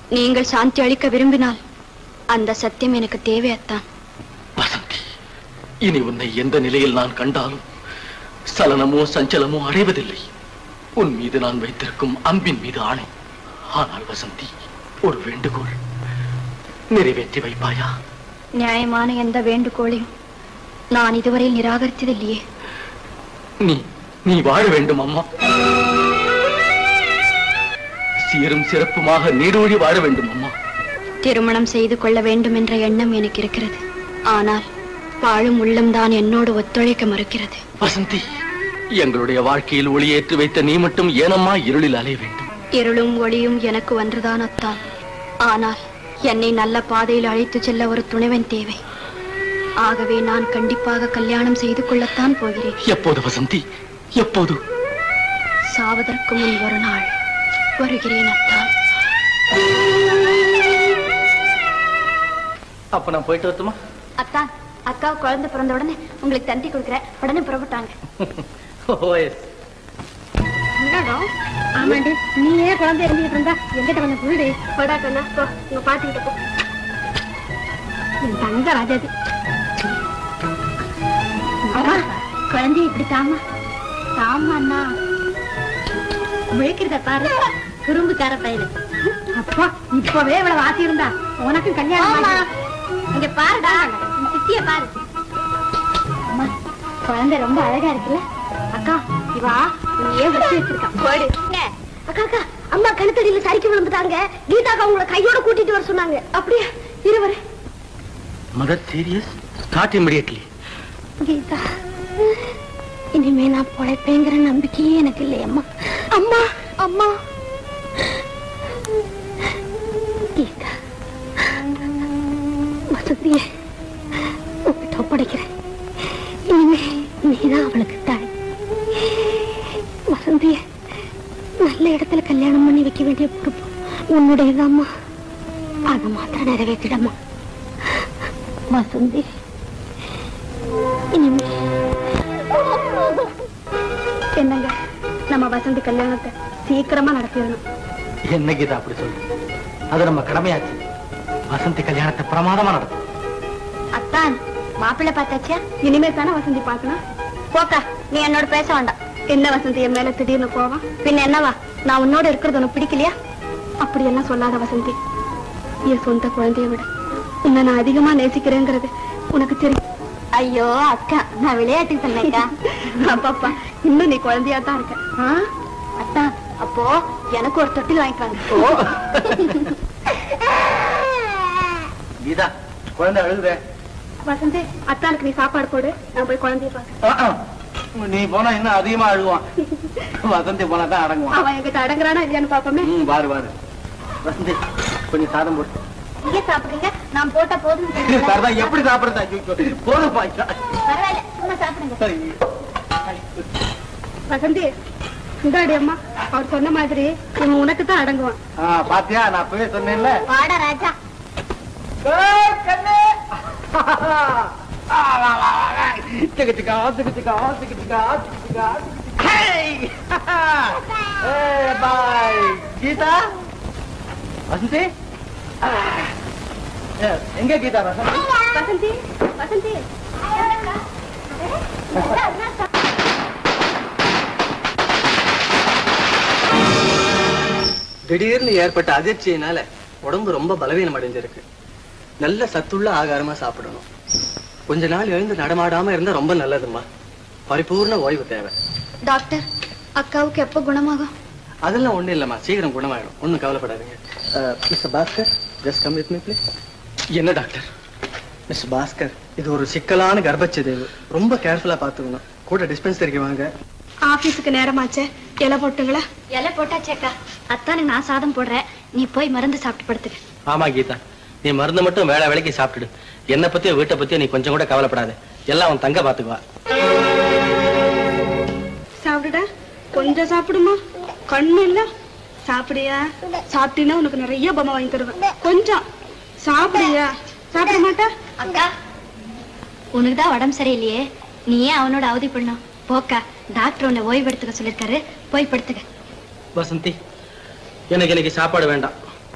நீங்கள் சாந்தி அளிக்க விரும்பினால் அந்த சத்தியம் எனக்கு தேவை அத்தான் வசந்தி இனி உன்னை எந்த நிலையில் நான் கண்டாலும் சலனமோ சஞ்சலமோ அடைவதில்லை உன் மீது நான் வைத்திருக்கும் அன்பின் மீது ஆணை ஆனால் வசந்தி ஒரு வேண்டுகோள் நிறைவேற்றி வைப்பாயா நியாயமான எந்த வேண்டுகோளையும் நான் இதுவரையில் நிராகரித்ததில்லையே நீ நீ வாழ வேண்டும் அம்மா சீரும் சிறப்புமாக நீடூழி வாழ வேண்டும் அம்மா திருமணம் செய்து கொள்ள வேண்டும் என்ற எண்ணம் எனக்கு இருக்கிறது ஆனால் வாழும் உள்ளம்தான் என்னோடு ஒத்துழைக்க மறுக்கிறது வசந்தி எங்களுடைய வாழ்க்கையில் ஒளியேற்றி வைத்த நீ மட்டும் ஏனம்மா இருளில் அலைய வேண்டும் இருளும் ஒளியும் எனக்கு ஒன்றுதான் அத்தான் ஆனால் என்னை நல்ல பாதையில் அழைத்து செல்ல ஒரு துணைவன் தேவை ஆகவே நான் கண்டிப்பாக கல்யாணம் செய்து கொள்ளத்தான் போகிறேன் எப்போது வசந்தி எப்போது சாவதற்கு முன் ஒரு நாள் வருகிறேன் அத்தான் அப்ப நான் போயிட்டு வரட்டுமா அத்தான் அக்கா குழந்தை பிறந்த உடனே உங்களுக்கு தந்தி கொடுக்குறேன் உடனே புறப்பட்டாங்க ஆமாண்டி நீ ஏன் குழந்தை இருந்துகிட்டு இருந்தா எங்கிட்ட கொஞ்சம் புரியுது போடா கண்ணா போ உங்க பாத்துக்கிட்ட போ என் தங்க ராஜாதி அம்மா குழந்தை இப்படி தாமா தாமா அண்ணா விழிக்கிறத பாரு குறும்புக்கார பையனு அப்பா இப்பவே இவ்வளவு வாசி இருந்தா உனக்கு கல்யாணம் இங்க பாருடா இந்த சித்திய பாரு அம்மா குழந்தை ரொம்ப அழகா இருக்குல்ல அக்கா இவா நீயே வச்சு வச்சிருக்கா போடு அக்கா அக்கா அம்மா கழுத்தடியில சரிக்கு விழுந்துட்டாங்க கீதாக்கா உங்களை கையோட கூட்டிட்டு வர சொன்னாங்க அப்படியே இருவரு mother serious start immediately Geetha இனிமே நான் பொழைப்பேங்கிற நம்பிக்கையே எனக்கு இல்லை அம்மா அம்மா அம்மா கீதா வசதிய உங்ககிட்ட ஒப்படைக்கிறேன் இனிமே நீதான் அவளுக்கு தாய் வசந்திய நல்ல இடத்துல கல்யாணம் பண்ணி வைக்க வேண்டிய பொறுப்பு உன்னுடையதாம்மா அதை மாத்திரம் நிறைவேற்றிடம்மா வசந்தி இனிமே என்னங்க நம்ம வசந்தி கல்யாணத்தை சீக்கிரமா நடத்திடணும் என்ன கீதா அப்படி சொல்லு அது நம்ம கடமையாச்சு வசந்தி கல்யாணத்தை பிரமாதமா நடத்தும் அத்தான் மாப்பிள்ளை பார்த்தாச்சா இனிமே தானே வசந்தி பார்க்கணும் போக்கா நீ என்னோட பேச வேண்டாம் என்ன வசந்தி என் மேல திடீர்னு போவா பின்ன என்னவா நான் உன்னோட இருக்கிறது உனக்கு பிடிக்கலையா அப்படி எல்லாம் சொல்லாத வசந்தி என் சொந்த குழந்தைய விட உன்னை நான் அதிகமா நேசிக்கிறேங்கிறது உனக்கு தெரியும் ஐயோ அக்கா நான் விளையாட்டுக்கு சொன்னேக்கா அப்பாப்பா இன்னும் நீ குழந்தையா தான் இருக்க ஆ? அத்தா அப்போ எனக்கு ஒரு தொட்டில் வாங்கிப்பாங்க கீதா குழந்தை அழுகுத வசந்தி அத்தானுக்கு நீ சாப்பாடு போடு நான் போய் குழந்தைய பாக்க நீ போனா இன்னும் அதிகமா அழுவான் வசந்தி போனா தான் அடங்குவான் அவன் எங்கிட்ட அடங்குறானா இல்லையான்னு பாப்போமே ம், பாரு பாரு வசந்தி கொஞ்சம் சாதம் போட்டு இங்கே சாப்பிடுங்க நான் போட்ட போதும் சரதா எப்படி சாப்பிடுறதா ஐயோ, போதும் பாய்ச்சா பரவாயில்ல சும்மா சாப்பிடுங்க வசந்தி இந்தாடி அம்மா அவர் சொன்ன மாதிரி இவன் உனக்கு தான் அடங்குவான் பாத்தியா நான் அப்பவே சொன்னேன்ல வாடா ராஜா ஏய், கண்ணு. ஆ, வா, வா, வா. சிக்கு, சிக்கா, சிக்கு, சிக்கா, சிக்கு, சிக்கா, சிக்கு, சிக்கா, சிக்கு, சிக்கா. ஹேய். ஏய், bye. கீதா வசந்தி ஆ. ஏ, எங்க கீதா வசந்தி வசந்தி வசந்தி திடீர்னு ஏற்பட்ட அதிர்ச்சியினால உடம்பு ரொம்ப பலவீனம் அடைஞ்சிருக்கு நல்ல சத்துள்ள ஆகாரமா சாப்பிடணும் கொஞ்ச நாள் எழுந்து நடமாடாம இருந்தா ரொம்ப நல்லதும்மா பரிபூர்ண ஓய்வு தேவை டாக்டர் அக்காவுக்கு எப்போ குணமாகும் அதெல்லாம் ஒண்ணும் இல்லம்மா சீக்கிரம் குணமாயிடும் ஒண்ணும் கவலைப்படாதீங்க mister Bhaskar just come with me please என்ன டாக்டர் மிஸ்டர் பாஸ்கர் இது ஒரு சிக்கலான கர்ப்பச்சிதைவு ரொம்ப கேர்ஃபுல்லா பாத்துக்கணும் கூட டிஸ்பென்சரிக்கு வாங்க ஆபீஸுக்கு நேரமாச்சே இலை போட்டுங்களா இலை போட்டாச்சேக்கா அத்தானுக்கு நான் சாதம் போடுறேன் நீ போய் மருந்து சாப்பிட்டு படுத்துக்க ஆமா கீதா நீ மருந்து மட்டும் வேலை வேலைக்கு சாப்பிட்டுடு என்னை பத்தியோ வீட்டை பத்தியோ நீ கொஞ்சம் கூட கவலைப்படாத எல்லாம் அவன் தங்க பாத்துக்குவா சாப்பிடுடா கொஞ்சம் சாப்பிடுமா கண்ணு இல்ல சாப்பிடியா சாப்பிட்டீங்கன்னா உனக்கு நிறைய பொம்மை வாங்கி தருவேன் கொஞ்சம் சாப்பிடியா சாப்பிட மாட்டா அக்கா உனக்கு தான் உடம்பு சரியில்லையே நீ ஏன் அவனோட அவதி பண்ணும் போக்கா டாக்டர் உன்னை ஓய்வு எடுத்துக்க சொல்லிருக்காரு போய் படுத்துக்க வசந்தி எனக்கு இன்னைக்கு சாப்பாடு வேண்டாம்